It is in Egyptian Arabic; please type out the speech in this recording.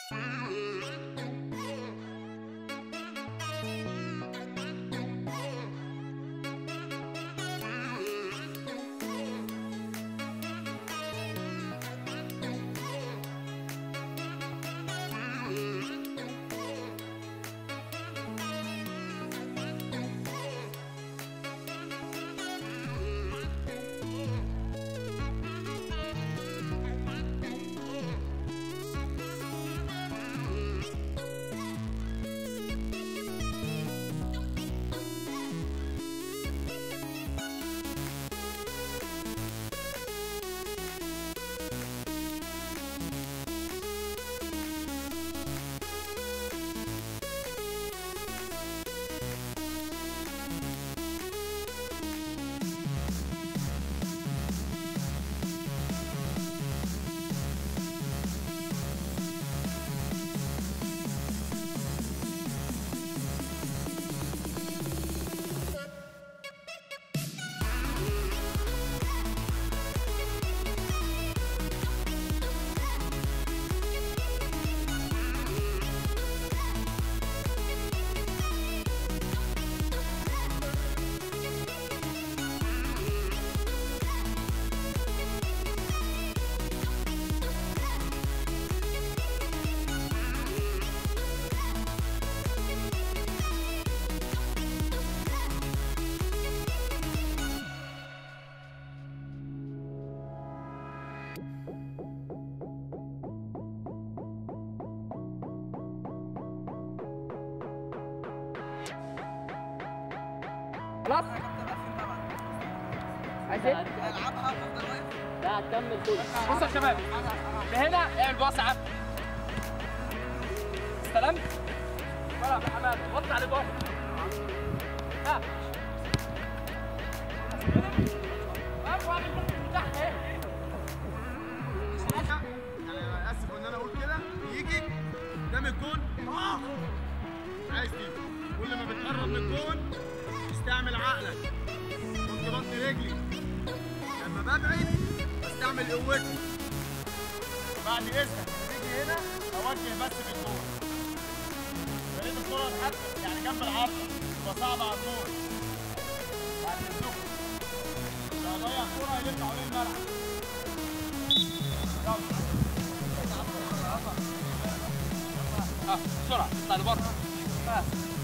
خلاص عايز ايه؟ لا هتكمل كل بصوا يا شباب من هنا اعمل باص عب استلمت طلع في حمام وطي عليه ضغط ها ارفع من تحت لتحت اهي انا اسف ان انا اقول كده يجي قدام الجون اه عايز تيجي كل ما بتقرب من الجون استعمل عقلك كنت بطي رجلي لما ببعد بستعمل قوتي بعد اذنك تيجي هنا اوجه بس بالدور لقيت الكرة اتحدد يعني جنب العارضة تبقى صعبة على الجول بعد اذنكم لو ضيع الكرة هيلف حوالين الملعب يلا اه بسرعه اطلع لبره ها